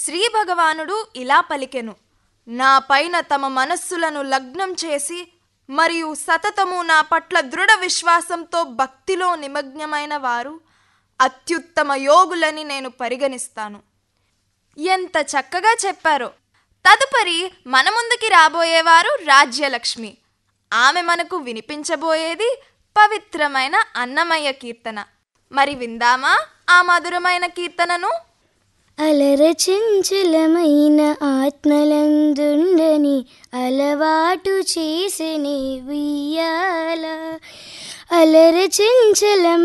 శ్రీ భగవానుడు ఇలా పలికెను నా పైన తమ మనస్సులను లగ్నం చేసి మరియు సతతము నా పట్ల దృఢ విశ్వాసంతో భక్తిలో నిమగ్నమైన వారు అత్యుత్తమ యోగులని నేను పరిగణిస్తాను ఎంత చక్కగా చెప్పారో తదుపరి మన ముందుకి రాబోయేవారు రాజ్యలక్ష్మి ఆమె మనకు వినిపించబోయేది పవిత్రమైన అన్నమయ్య కీర్తన మరి విందామా ఆ మధురమైన కీర్తనను అలరచంచలమైన ఆత్మలందుండని అలవాటు చేసని వియ్యాల అలరచంచలమైన